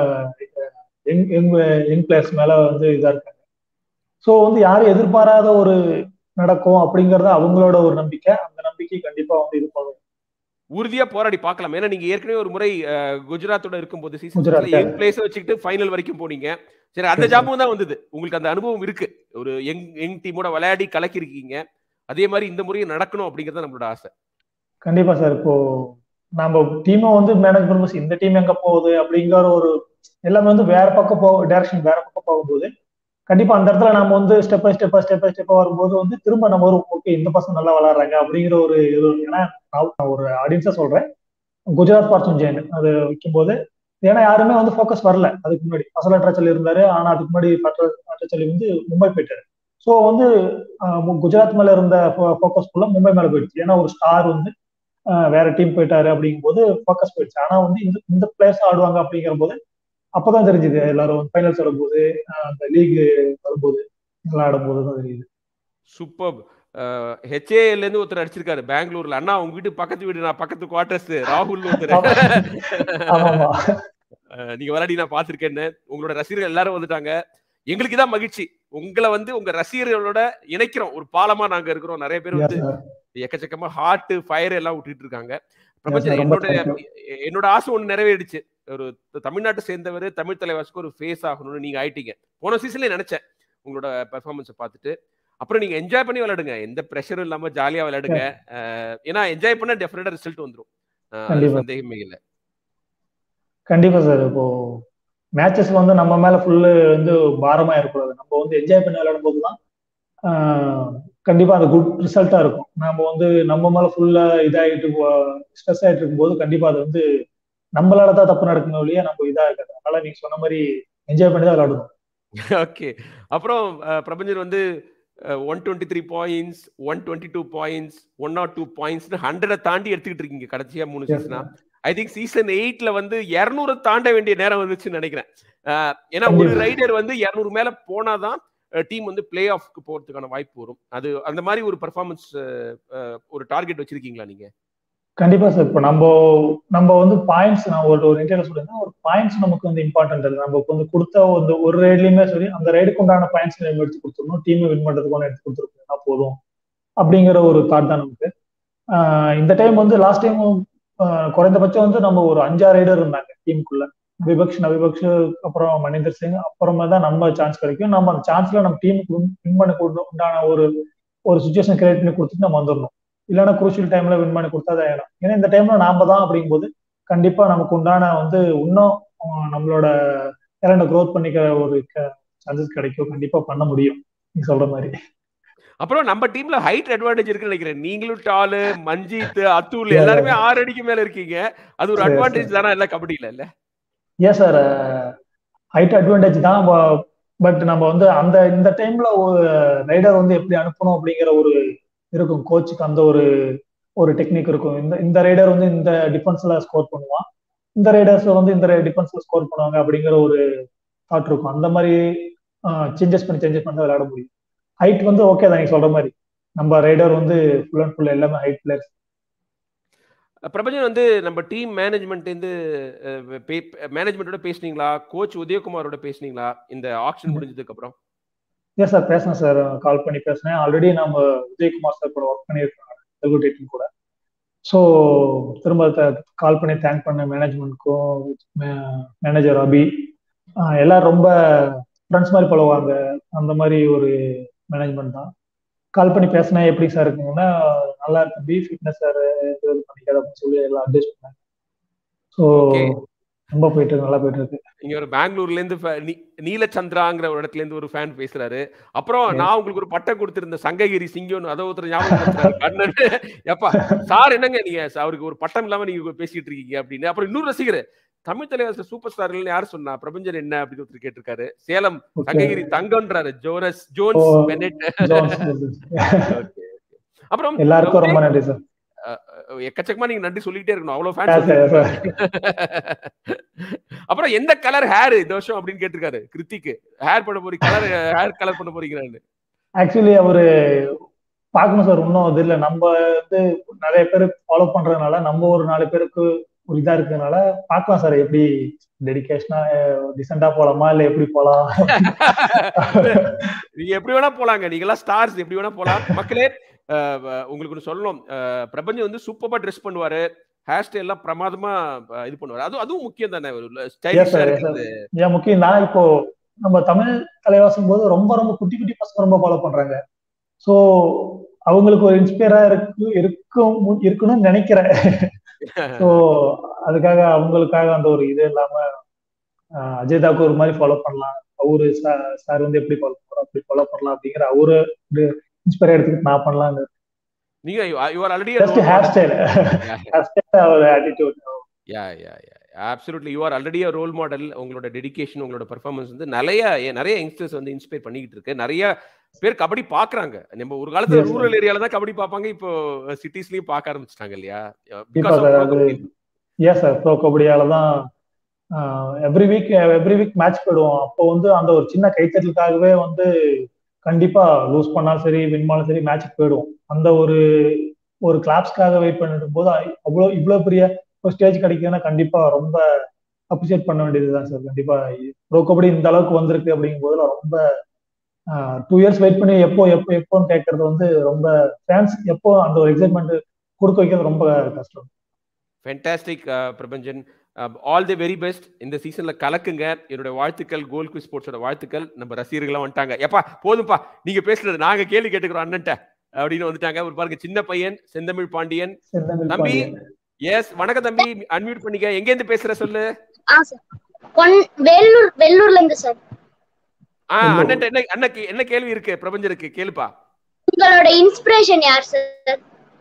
young young players மேல வந்து இதா இருக்காங்க ஸோ வந்து யாரும் எதிர்பாராத ஒரு நடக்கும் அப்படிங்கறது அவங்களோட ஒரு நம்பிக்கை அந்த நம்பிக்கை கண்டிப்பா வந்து இது பண்ணும் உறுதியா போராடி பார்க்கலாம் ஏன்னா நீங்க ஏற்கனவே ஒரு முறை குஜராத்தோட இருக்கும்போது சீசன் யங் பிளேஸ் வச்சுக்கிட்டு ஃபைனல் வரைக்கும் போனீங்க சரி அந்த ஜாபம் தான் வந்தது உங்களுக்கு அந்த அனுபவம் இருக்கு ஒரு யங் யங் டீமோட விளையாடி கலக்கிருக்கீங்க அதே மாதிரி இந்த முறையும் நடக்கணும் அப்படிங்கறது நம்மளோட ஆசை கண்டிப்பா சார் இப்போ நம்ம டீமை வந்து மேனேஜ் பண்ணும்போது இந்த டீம் எங்க போகுது அப்படிங்கிற ஒரு எல்லாமே வந்து வேற பக்கம் போ டைரக்ஷன் வேற பக்கம் போகும்போது கண்டிப்பா அந்த இடத்துல நம்ம வந்து ஸ்டெப் பை ஸ்டெப்பா ஸ்டெப் பை ஸ்டெப்பா வரும்போது வந்து திரும்ப நம்ம ஒரு ஓகே இந்த பசங்க நல்லா விளாடுறாங்க அப்படிங்கிற ஒரு இது ஏன்னா நான் ஒரு ஆடியன்ஸா சொல்றேன் குஜராத் பார்த்தும் ஜெயின் அது வைக்கும்போது ஏன்னா யாருமே வந்து ஃபோக்கஸ் வரல அதுக்கு முன்னாடி அசல் அட்ராச்சல் இருந்தாரு ஆனா அதுக்கு முன்னாடி அட்ராச்சல் வந்து மும்பை போயிட்டாரு ஸோ வந்து குஜராத் மேல இருந்த ஃபோக்கஸ் ஃபுல்லா மும்பை மேல போயிடுச்சு ஏன்னா ஒரு ஸ்டார் வந்து வேற டீம் போயிட்டாரு அப்படிங்கும் போது ஃபோக்கஸ் போயிடுச்சு ஆனா வந்து இந்த இந்த பிளேயர்ஸ் ஆடுவாங்க அப்படிங்கிற போது அப்பதான் தெரிஞ்சுது எல்லாரும் ஃபைனல்ஸ் வரும்போது அந்த லீக் வரும்போது நல்லா ஆடும்போது தான் தெரியுது சூப்பர் ஹெச்ஏஎல்ல இருந்து ஒருத்தர் அடிச்சிருக்காரு பெங்களூர்ல அண்ணா உங்க வீட்டு பக்கத்து வீடு நான் பக்கத்து குவார்டர்ஸ் ராகுல் ஒருத்தர் நீங்க விளையாடி நான் பாத்திருக்கேன்னு உங்களோட ரசிகர்கள் எல்லாரும் வந்துட்டாங்க எங்களுக்கு தான் மகிழ்ச்சி உங்களை வந்து உங்க ரசிகர்களோட இணைக்கிறோம் ஒரு பாலமா நாங்க இருக்கிறோம் நிறைய பேர் வந்து எக்கச்சக்கமா ஹார்ட் ஃபயர் எல்லாம் விட்டுட்டு இருக்காங்க பிரபஞ்சன் என்னோட என்னோட ஆசை ஒண்ணு நிறைவேறிடுச்சு ஒரு தமிழ்நாட்டை சேர்ந்தவர் தமிழ் தலைவாசுக்கு ஒரு ஃபேஸ் ஆகணும்னு நீங்க ஆயிட்டீங்க போன சீசன்ல நினைச்சேன் உங்களோட பெர்ஃபார்மன்ஸை பார்த்துட்டு அப்புறம் நீங்க என்ஜாய் பண்ணி விளையாடுங்க எந்த ப்ரெஷரும் இல்லாம ஜாலியா விளையாடுங்க ஏன்னா என்ஜாய் பண்ண டெஃபினட்டா ரிசல்ட் வந்துடும் சந்தேகமே இல்லை கண்டிப்பா சார் இப்போ மேட்சஸ் வந்து நம்ம மேல ஃபுல்லு வந்து பாரமா இருக்கக்கூடாது நம்ம வந்து என்ஜாய் பண்ணி விளையாடும் போது தான் கண்டிப்பா அந்த குட் ரிசல்ட்டா இருக்கும் நம்ம வந்து நம்ம மேல ஃபுல்லா இதாகிட்டு ஸ்ட்ரெஸ் ஆயிட்டு இருக்கும்போது கண்டிப்பா அது வந்து நம்மளால தான் தப்பு நடக்கணும் இல்லையா நம்ம இதா இருக்காது அதனால நீங்க சொன்ன மாதிரி என்ஜாய் பண்ணி தான் விளையாடணும் ஓகே அப்புறம் பிரபஞ்சன் வந்து one twenty three points one twenty two points one nought two points hundred தாண்டி எடுத்துக்கிட்டு இருக்கீங்க கடைசியா மூணு சீசனா ஐ திங்க் சீசன் எயிட்ல வந்து இருநூறு தாண்ட வேண்டிய நேரம் வந்துச்சுன்னு நினைக்கிறேன் அஹ், ஏன்னா ஒரு கண்டிப்பா. ரைடர் வந்து இருநூறு மேல போனாதான் டீம் வந்து பிளே ஆஃப்க்கு போறதுக்கான வாய்ப்பு வரும் அது அந்த மாதிரி ஒரு பெர்ஃபார்மன்ஸ் ஒரு டார்கெட் வச்சிருக்கீங்களா நீங்க கண்டிப்பா சார் இப்போ நம்ம நம்ம வந்து பாயிண்ட்ஸ் நான் ஒரு ஒரு இன்டர்வியூ சொல்லியிருந்தேன் ஒரு பாயிண்ட்ஸ் நமக்கு வந்து இம்பார்ட்டன்ட் இல்லை நமக்கு வந்து கொடுத்த வந்து ஒரு ரைட்லயுமே சரி அந்த ரைடுக்கு உண்டான பாயிண்ட்ஸ் நம்ம எடுத்து கொடுத்துருணும் டீமை வின் பண்றதுக்கு எடுத்து கொடுத்துருக்கோம்னா போதும் அப்படிங்கிற ஒரு தாட் தான் நமக்கு ஆஹ் இந்த டைம் வந்து லாஸ்ட் டைம் குறைந்தபட்சம் வந்து நம்ம ஒரு அஞ்சாறு ரைடர் இருந்தாங்க டீமுக்குள்ள விபக்ஷ் நவிபக்ஷ் அப்புறம் மணிந்தர் சிங் அப்புறமா தான் நம்ம சான்ஸ் கிடைக்கும் நம்ம அந்த சான்ஸ்ல நம்ம டீமுக்கு வின் பண்ண உண்டான ஒரு ஒரு சுச்சுவேஷன் கிரியேட் பண்ணி கொடுத்துட்டு நம்ம வந்துடணும் இல்லைன்னா குரூஷியல் டைம்ல வின் பண்ணி கொடுத்தா தான் ஆயிடும் ஏன்னா இந்த டைம்ல நாம தான் அப்படிங்கும்போது கண்டிப்பா நமக்கு உண்டான வந்து இன்னும் அஹ், நம்மளோட டேலண்ட க்ரோத் பண்ணிக்க ஒரு சான்சஸ் கிடைக்கும் கண்டிப்பா பண்ண முடியும் நீங்க சொல்ற மாதிரி அப்புறம் நம்ம டீம்ல ஹைட் அட்வான்டேஜ் இருக்குன்னு நினைக்கிறேன் நீங்களும் டாலு மஞ்சித் அத்துல் எல்லாருமே ஆறு அடிக்கு மேல இருக்கீங்க அது ஒரு சரி, அட்வான்டேஜ் தானே இல்ல கபடியில இல்ல ஏன் சார் ஹைட் அட்வான்டேஜ் தான் பட் நம்ம வந்து அந்த இந்த டைம்ல ஒரு ரைடர் வந்து எப்படி அனுப்பணும் அப்படிங்கிற ஒரு இருக்கும் கோச்சுக்கு அந்த ஒரு ஒரு டெக்னிக் இருக்கும் இந்த இந்த ரைடர் வந்து இந்த டிஃபென்ஸ்ல ஸ்கோர் பண்ணுவான் இந்த ரைடர்ஸ் வந்து இந்த டிஃபென்ஸ்ல ஸ்கோர் பண்ணுவாங்க அப்படிங்கிற ஒரு தாட் இருக்கும் அந்த மாதிரி சேஞ்சஸ் பண்ணி சேஞ்சஸ் பண்ணி தான் விளையாட முடியும் ஹைட் வந்து ஓகே தான் நீங்க சொல்ற மாதிரி நம்ம ரைடர் வந்து ஃபுல் அண்ட் ஃபுல் எல்லாமே ஹைட் பிளேயர்ஸ் பிரபஞ்சன் வந்து நம்ம டீம் மேனேஜ்மெண்ட் இருந்து மேனேஜ்மெண்டோட பேசுனீங்களா கோச் உதயகுமாரோட பேசுனீங்களா இந்த ஆக்ஷன் முடிஞ்சதுக்கு அப்புறம் ஏன் சார் பேசினேன் சார் கால் பண்ணி பேசினேன் ஆல்ரெடி நம்ம விஜயகுமார் சார் கூட ஒர்க் பண்ணியிருக்காங்க தெலுங்கு டீம் கூட ஸோ திரும்ப கால் பண்ணி தேங்க் பண்ண மேனேஜ்மெண்ட்க்கும் மேனேஜர் அபி ஆஹ் எல்லாரும் ரொம்ப ஃப்ரெண்ட்ஸ் மாதிரி பழகுவாங்க அந்த மாதிரி ஒரு மேனேஜ்மெண்ட் தான் கால் பண்ணி பேசினேன் எப்படி சார் இருக்குங்கன்னா நல்லா இருக்கு பி ஃபிட்னஸ் சார் இது பண்ணிக்காத அப்படின்னு சொல்லி எல்லாம் அட்வைஸ் பண்ணாங்க ஸோ Okay. ரொம்ப போயிட்டு இருக்கு நல்லா போயிட்டு இருக்கு இங்க ஒரு பெங்களூர்ல இருந்து fa- நீ- நீலச்சந்திராங்கிற ஒரு இடத்துல இருந்து ஒரு ஃபேன் பேசுறாரு அப்புறம் நான் உங்களுக்கு ஒரு பட்டம் கொடுத்திருந்த சங்ககிரி சிங்கம் அதை ஒருத்தர் ஞாபகம் கண்ணன் எப்பா சார் என்னங்க நீங்க அவருக்கு ஒரு பட்டம் இல்லாம நீங்க பேசிட்டு இருக்கீங்க அப்படின்னு அப்புறம் இன்னொரு ரசிகர் தமிழ் தலைவர் சூப்பர் ஸ்டார்கள் யார் சொன்னா பிரபஞ்சன் என்ன அப்படின்னு ஒருத்தர் கேட்டிருக்காரு சேலம் Okay. சங்ககிரி தங்கன்றாரு Jonas Jones O. Bennett Jones. Okay, okay. அப்புறம் எல்லாருக்கும் ரொம்ப நன்றி சார் எக்கச்சக்கமா நீங்க நன்றி சொல்லிட்டே இருக்கணும் அவ்வளவு Yes, sir, yes, ஃபேன்ஸ் அப்புறம் எந்த கலர் ஹேர் இந்த வருஷம் அப்படின்னு கேட்டிருக்காரு கிருத்திக்கு ஹேர் பண்ண போறீங்க கலர் ஹேர் கலர் பண்ண போறீங்கன்னு ஆக்சுவலி அவரு பார்க்கணும் சார் இன்னும் இது இல்லை நம்ம வந்து நிறைய பேர் ஃபாலோ பண்றதுனால நம்ம ஒரு நாலு பேருக்கு ஒரு இதா இருக்கிறதுனால பார்க்கலாம் சார் எப்படி டெடிகேஷனா டிசெண்டா போலாமா இல்ல எப்படி போலாம் நீங்க எப்படி வேணா போலாங்க நீங்க எல்லாம் ஸ்டார்ஸ் எப்படி வேணா போலாம் மக்களே அஹ், அஹ், உங்களுக்கு ஒண்ணு சொல்லணும் அஹ், பிரபஞ்சம் வந்து சூப்பரா ட்ரெஸ் பண்ணுவாரு ஹேர் ஸ்டைல் எல்லாம் பிரமாதமா அஹ், இது பண்ணுவாரு அதுவும் அதுவும் முக்கியம் தானே ஒரு Yes, ஸ்டைலிஷா sir, yes, இருக்கிறது ஏன் முக்கியம் நான் இப்போ நம்ம தமிழ் தலைவாசும் போது ரொம்ப ரொம்ப குட்டி குட்டி பசங்க ரொம்ப ஃபாலோ பண்றாங்க ஸோ அவங்களுக்கு ஒரு இன்ஸ்பயரா இருக்கு இருக்கும் இருக்கணும்னு நினைக்கிறேன் ஸோ அதுக்காக அவங்களுக்காக அந்த ஒரு இது இல்லாம ஆஹ், அஜய் தாக்கூர் மாதிரி ஃபாலோ பண்ணலாம் அவரு சார் வந்து எப்படி ஃபாலோ பண்ணலாம் அப்படி ஃபாலோ பண்ணலாம் அப்படிங்கிற அவரு இன்ஸ்பயர் எடுத்துக்கிட்டு நான் பண்ணலாம்னு நீங்க you are already just hair style hair style அவர் attitude yeah yeah yeah absolutely you are already role model உங்களோட டெடிகேஷன் உங்களோட பெர்ஃபார்மன்ஸ் வந்து நிறைய ஏ- நிறைய யங்ஸ்டர்ஸ் வந்து இன்ஸ்பயர் பண்ணிக்கிட்டு இருக்கு நிறைய பேர் கபடி பாக்குறாங்க நம்ம ஒரு காலத்துல Yes, sir. ரூரல் ஏரியால தான் கபடி பார்ப்பாங்க இப்போ சிட்டிஸ்லயும் பார்க்க ஆரம்பிச்சிட்டாங்க இல்லையா கண்டிப்பா sir, அது- ஏன் சார் ப்ரோ கபடியால தான் every week every week match போயிடுவோம் அப்போ வந்து அந்த ஒரு சின்ன கைத்தட்டலுக்காகவே வந்து கண்டிப்பா லூஸ் பண்ணாலும் சரி வின் பண்ணாலும் சரி மேட்ச்சுக்கு போயிடுவோம் அந்த ஒரு ஒரு கிளாப்ஸ்க்காக வெயிட் பண்ணிட்டு போது அவ்வளோ இவ்வளோ பெரிய ஒரு ஸ்டேஜ் கிடைக்குதுன்னா கண்டிப்பா ரொம்ப அப்ரிசியேட் பண்ண வேண்டியதுதான் சார் கண்டிப்பா ப்ரோ கபடி இந்த அளவுக்கு வந்திருக்கு அப்படிங்கும் போதுல ரொம்ப டூ இயர்ஸ் வெயிட் பண்ணி எப்போ எப்போ எப்போன்னு கேட்கறது வந்து ரொம்ப ஃபேன்ஸ் எப்போ அந்த ஒரு எக்ஸைட்மெண்ட் கொடுக்க வைக்கிறது ரொம்ப கஷ்டம் fantastic Prapanjan all the very best இந்த சீசன்ல கலக்குங்க என்னோட வாழ்த்துக்கள் கோல் குவிஸ் ஸ்போர்ட்ஸோட வாழ்த்துக்கள் நம்ம ரசிகர்கள்லாம் வந்துட்டாங்க எப்பா போதும்பா நீங்க பேசுறது நாங்க கேள்வி கேட்டுக்கிறோம் அண்ணன்ட்ட அப்படின்னு வந்துட்டாங்க ஒரு பாருங்க சின்ன பையன் செந்தமிழ் பாண்டியன் செந்தமிழ் தம்பி பாண்டியன். எஸ் வணக்கம் தம்பி அன்மியூட் பண்ணிக்க எங்க இருந்து பேசுற சொல்லு ஆ சார் பொன் வெள்ளூர் வெள்ளூர்ல இருந்து சார் ஆ இல்ல. அண்ணன்ட்ட என்ன என்ன கே- என்ன கேள்வி இருக்கு பிரபஞ்சருக்கு கேளுப்பா உங்களோட இன்ஸ்பிரேஷன் யார் சார்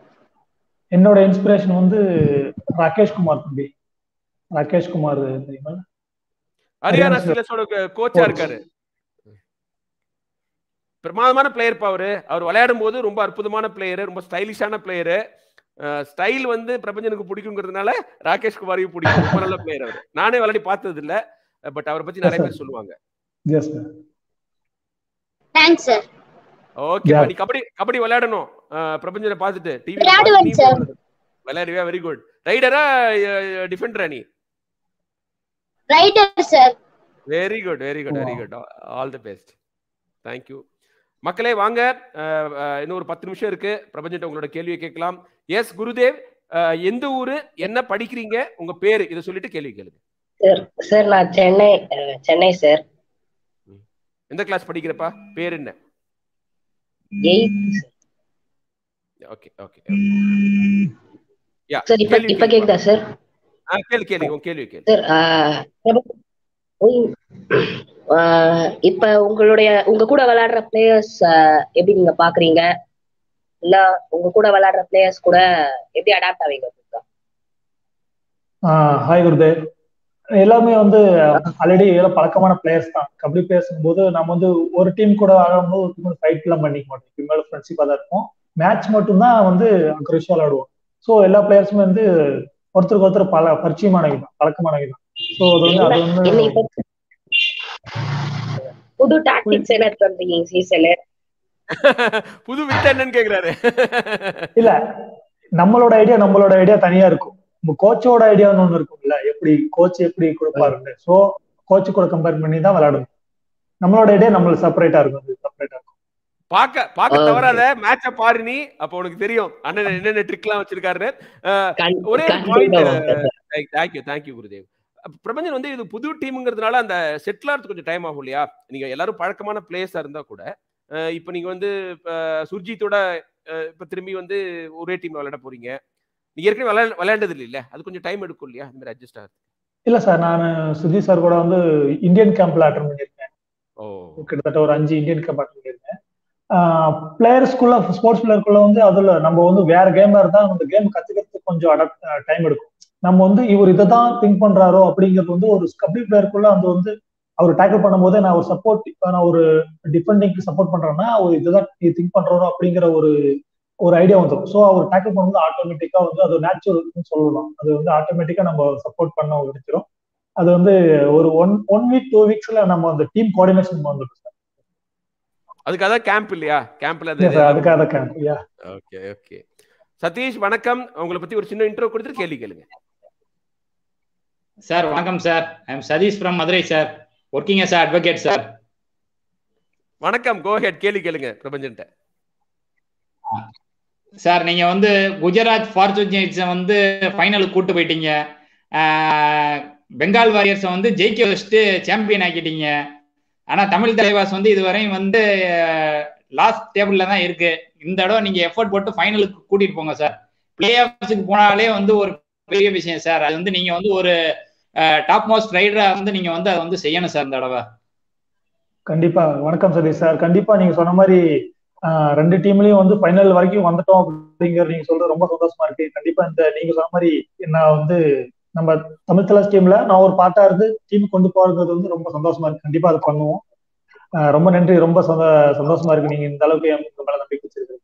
என்னோட இன்ஸ்பிரேஷன் வந்து ராகேஷ் குமார் தம்பி ராகேஷ் குமார் தெரியுமா ஹரியானா ஹரியானா ஸ்டீலர்ஸோட கோச்சா Coach. இருக்காரு பிரமாதமான பிளேயர் அவரு அவர் விளையாடும் போது ரொம்ப அற்புதமான பிளேயர் ரொம்ப ஸ்டைலிஷான பிளேயர் ஸ்டைல் வந்து பிரபஞ்சனுக்கு பிடிக்குங்கிறதுனால ராகேஷ் குமாரையும் பிடிக்கும் ரொம்ப நல்ல பிளேயர் அவர் நானே விளையாடி பார்த்தது இல்ல பட் அவரை பத்தி நிறைய பேர் சொல்லுவாங்க yes sir thanks sir okay Yeah. நீ கபடி கபடி விளையாடணும் அஹ், பிரபஞ்சனை பார்த்துட்டு டிவி விளையாடுவேன் sir. விளையாடுவியா வெரி குட் ரைடரா டிஃபெண்டரா நீ raider sir very good very good very Wow. Good all the best thank you மக்களே வாங்க அஹ், அஹ், இன்னும் ஒரு பத்து நிமிஷம் இருக்கு பிரபஞ்சன் உங்களோட கேள்வியை கேட்கலாம் எஸ் குருதேவ் அஹ், எந்த ஊரு என்ன படிக்கிறீங்க உங்க பேரு இதை சொல்லிட்டு கேள்வி கேளுங்க சார் சார் நான் சென்னை அஹ், சென்னை சார் எந்த கிளாஸ் படிக்கிறப்பா பேர் என்ன eighth okay okay yeah sir இப்ப கேள்வி இப்ப கேளுப்பா. கேக்குதா சார் ஆ, கேளு கேளு உன் கேள்வி கேளு சார் ஆஹ், பிரபு- உங்- ஆஹ், இப்ப உங்களுடைய உங்க கூட விளையாடுற பிளேயர்ஸ் எப்படி நீங்க பாக்குறீங்க இல்ல உங்க கூட விளையாடுற பிளேயர்ஸ் கூட எப்படி அடாப்ட் ஆவீங்க ஹாய் குருதேவ் எல்லாமே வந்து ஆல்ரெடி எல்லாம் பழக்கமான பிளேயர்ஸ் தான் கபடி பிளேயர்ஸ் போது நம்ம வந்து ஒரு டீம் கூட ஆடும்போது ஒரு டீம் ஃபைட் எல்லாம் பண்ணிக்க மாட்டோம் டீம் மேல ஃப்ரெண்ட்ஷிப்பா தான் இருக்கும் மேட்ச் மட்டும் தான் வந்து குரூஷியா விளையாடுவோம் ஸோ எல்லா பிளேயர்ஸுமே வந்து ஒருத்தருக்கு ஒருத்தர் பல பரிச்சயமானவை தான் பழக்கமானவை தான் ஸோ அது வந்து அது என்ன வந்து இப்ப புது டாக்டிக்ஸ் என்ன பண்றீங்க சீசனு புது வித்த என்னன்னு கேக்குறாரு இல்ல நம்மளோட ஐடியா நம்மளோட ஐடியா தனியா இருக்கும் நம்ம கோச்சோட ஐடியான்னு ஒண்ணு இருக்கும்ல எப்படி கோச் எப்படி கொடுப்பாருன்னு ஸோ கோச் கூட கம்பேர் பண்ணி தான் விளையாடணும் நம்மளோட ஐடியா நம்மளுக்கு செப்பரேட்டா இருக்கும் செப்பரேட்டா இருக்கும் பாக்க பாக்க Okay. தவறாத மேட்ச பாரு நீ அப்ப உனக்கு தெரியும் அண்ணன் என்னென்ன ட்ரிக் எல்லாம் வச்சிருக்காரு கண்- ஒரே ஒரு கண்டிப்பா point, வாங்க சார். தேங்க்யூ தேங்க்யூ குருதேவ் அப்ப பிரபஞ்சன் வந்து இது புது டீமுங்கிறதுனால அந்த செட்டில் ஆகிறது கொஞ்சம் டைம் ஆகும் இல்லையா நீங்க எல்லாரும் பழக்கமான பிளேயர்ஸா இருந்தா கூட அஹ் இப்ப நீங்க வந்து அஹ் சுர்ஜித்தோட அஹ் இப்ப திரும்பி வந்து ஒரே டீம் விளையாட போறீங்க நீங்க ஏற்கனவே விளையாட விளையாண்டது இல்ல அது கொஞ்சம் டைம் எடுக்கும் இல்லையா இந்த மாதிரி அட்ஜஸ்ட் ஆகுது இல்ல சார் நான் சுஜித் சார் கூட வந்து இந்தியன் கேம்ப்ல அட்டன் பண்ணியிருக்கேன் ஓ கிட்டத்தட்ட ஒரு அஞ்சு இந்தியன் கேம்ப் அட்டன் பண்ணியிருக்கேன் பிளேயர்ஸ்குள்ள ஸ்போர்ட்ஸ் பிளேயருக்குள்ள வந்து அதுல நம்ம வந்து வேற கேமா இருந்தா அந்த கேம் கத்துக்கிறதுக்கு கொஞ்சம் அடாப்ட் டைம் எடுக்கும் நம்ம வந்து இவர் இதை தான் திங்க் பண்றாரோ அப்படிங்கிறது வந்து ஒரு கபடி பிளேயருக்குள்ள அந்த வந்து அவர் டேக்கிள் பண்ணும்போது நான் ஒரு சப்போர்ட் நான் ஒரு டிஃபெண்டிங்க்கு சப்போர்ட் பண்றேன்னா அவர் இதுதான் திங்க் பண்றாரோ அப்படிங்கிற ஒரு ஒரு ஐடியா வந்துடும் ஸோ அவர் டேக்கிள் பண்ணும்போது ஆட்டோமேட்டிக்கா வந்து அது நேச்சுரல் சொல்லலாம் அது வந்து ஆட்டோமேட்டிக்கா நம்ம சப்போர்ட் பண்ண கிடைச்சிரும் அது வந்து ஒரு ஒன் ஒன் வீக் டூ வீக்ஸ்ல நம்ம அந்த டீம் கோஆர்டினேஷன் வந்துடும் சார் அதுக்கு அதான் கேம்ப் இல்லையா கேம்ப்ல Yes, sir. அதுக்காக camp yeah okay okay Satish வணக்கம் உங்களை பத்தி ஒரு சின்ன இன்ட்ரோ கொடுத்துட்டு கேள்வி கேளுங்க சார் வணக்கம் sir I am Satish from Madurai sir working as advocate sir வணக்கம் கோ ஹெட் கேள்வி கேளுங்க பிரபஞ்சன்ட்ட சார் நீங்க வந்து குஜராத் ஃபார்ச்சூன்ஸை வந்து ஃபைனலுக்கு கூட்டு போயிட்டீங்க ஆஹ், பெங்கால் வாரியர்ஸை வந்து ஜெயிக்க வச்சுட்டு சாம்பியன் ஆக்கிட்டீங்க ஆனா தமிழ் தலைவாஸ் வந்து இதுவரையும் வந்து லாஸ்ட் டேபிள்ல தான் இருக்கு இந்த தடவை நீங்க எஃபோர்ட் போட்டு ஃபைனலுக்கு கூட்டிட்டு போங்க சார் பிளே ஆஃப்ஸுக்கு போனாலே வந்து ஒரு பெரிய விஷயம் சார் அது வந்து நீங்க வந்து ஒரு டாப் மோஸ்ட் ரைடரா வந்து நீங்க வந்து அதை வந்து செய்யணும் சார் இந்த தடவை கண்டிப்பா வணக்கம் சதீஷ் சார் கண்டிப்பா நீங்க சொன்ன மாதிரி ஆஹ், ரெண்டு டீம்லயும் வந்து ஃபைனல் வரைக்கும் வந்துட்டோம் அப்படிங்கிற நீங்க சொல்றது ரொம்ப சந்தோஷமா இருக்கு கண்டிப்பா இந்த நீங்க சொன்ன மாதிரி நான் வந்து நம்ம தமிழ் தலாஸ் டீம்ல நான் ஒரு பார்ட்டா இருந்து டீம் கொண்டு போறது வந்து ரொம்ப சந்தோஷமா இருக்கு கண்டிப்பா அதை பண்ணுவோம் ஆஹ், ரொம்ப நன்றி ரொம்ப சந்தோ- சந்தோஷமா இருக்கு நீங்க இந்த அளவுக்கு என் மேல நம்பிக்கை வச்சிருக்கு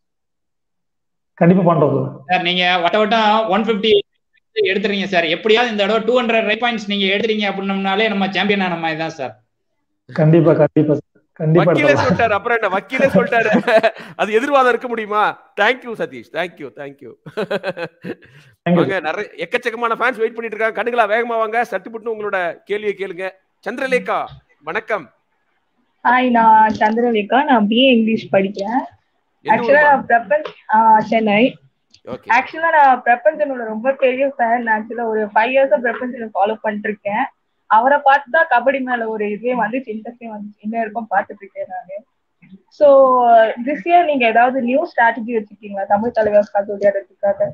கண்டிப்பா பண்றோம் சார் சார் நீங்க வட்ட வட்டம் ஒன் பிப்டி எடுத்துறீங்க சார் எப்படியாவது இந்த தடவை டூ ஹண்ட்ரட் ரைட் பாயிண்ட்ஸ் நீங்க எடுத்துறீங்க அப்படின்னம்னாலே நம்ம சாம்பியன் ஆன மாதிரி தான் சார் கண்டிப்பா கண்டிப்பா sir. கண்டிப்பா வக்கீலே எடுத்துடலாம். சொல்லிட்டாரு அப்புறம் என்ன வக்கீலே சொல்லிட்டாரு அது எதிர்வாதம் இருக்க முடியுமா thank you Satish thank you thank you Thank you. வாங்க நிறைய எக்கச்சக்கமான ஃபேன்ஸ் வெயிட் பண்ணிட்டு இருக்காங்க கண்ணுங்களா வேகமா வாங்க சட்டுப்புட்டு உங்களோட கேள்வியை கேளுங்க சந்திரலேகா வணக்கம் ஹாய் நான் சந்திரலேகா நான் பிஏ இங்கிலீஷ் படிக்கிறேன் எந்த ஆக்சுவலா ஊருமா? நான் பிரபஞ்ச் சென்னை ஓகே ஆக்சுவலா நான் பிரபஞ்சனோட ரொம்ப பெரிய ஃபேன் ஆக்சுவலா ஒரு ஃபைவ் இயர்ஸா பிரபஞ்சனை ஃபாலோ பண்ணிட்டு இருக்கேன் அவரை பார்த்து தான் கபடி மேல ஒரு இதுவே வந்துச்சு இன்ட்ரெஸ்டே வந்துச்சு இன்ன வரைக்கும் பார்த்துட்டு இருக்கேன் நானு ஸோ திஸ் இயர் நீங்க ஏதாவது நியூ ஸ்ட்ராட்டஜி வச்சிருக்கீங்களா தமிழ் தலைவர்ஸ்க்காக விளையாடுறதுக்காக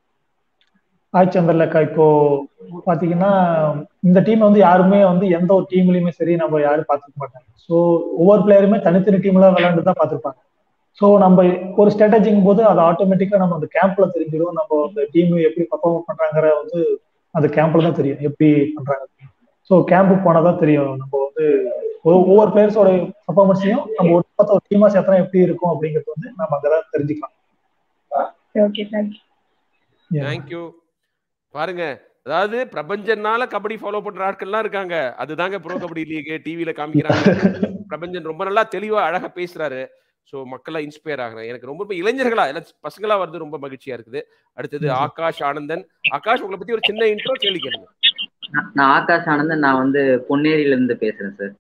ஆய் சந்திரலேக்கா இப்போ பாத்தீங்கன்னா இந்த டீம் வந்து யாருமே வந்து எந்த ஒரு டீம்லயுமே சரி நம்ம யாரும் பார்த்துக்க மாட்டாங்க ஸோ ஒவ்வொரு பிளேயருமே தனித்தனி டீம்ல விளையாண்டு தான் பார்த்துருப்பாங்க ஸோ நம்ம ஒரு ஸ்ட்ராட்டஜிங்கும் போது அது ஆட்டோமேட்டிக்கா நம்ம அந்த கேம்ப்ல தெரிஞ்சிடும் நம்ம அந்த டீம் எப்படி பர்ஃபார்ம் பண்றாங்கிற வந்து அந்த கேம்ப்ல தான் தெரியும் எப்படி பண்றாங்க ஸோ கேம்புக்கு போனால் தான் தெரியும் நம்ம வந்து ஒவ்வொரு- ஒவ்வொரு பிளேயர்ஸோட பர்ஃபார்மன்ஸையும் நம்ம ஒரு பத்த ஒரு டீமா சேர்த்தா எப்படி இருக்கும் அப்படிங்கிறது வந்து நம்ம அங்கதான் தெரிஞ்சுக்கலாம் ஓகே தேங்க்யூ Yeah. தேங்க்யூ பாருங்க அதாவது பிரபஞ்சனால கபடி ஃபாலோ பண்ற ஆட்கள்லாம் இருக்காங்க அதுதாங்க ப்ரோ கபடி லீக் டிவில காமிக்கிறாங்க பிரபஞ்சன் ரொம்ப நல்லா தெளிவா அழகா பேசுறாரு ஸோ மக்களா இன்ஸ்பயர் ஆகுறேன் எனக்கு ரொம்ப இப்ப இளைஞர்களா எல்லாம் பசங்களா வருது ரொம்ப மகிழ்ச்சியா இருக்குது அடுத்தது Yes, sir. ஆகாஷ் ஆனந்தன் ஆகாஷ் உங்களை பத்தி ஒரு சின்ன இன்ட்ரோ கேள்வி கேளுங்க நான் நான் ஆகாஷ் ஆனந்தன் நான் வந்து பொன்னேரியில இருந்து பேசுறேன் சார்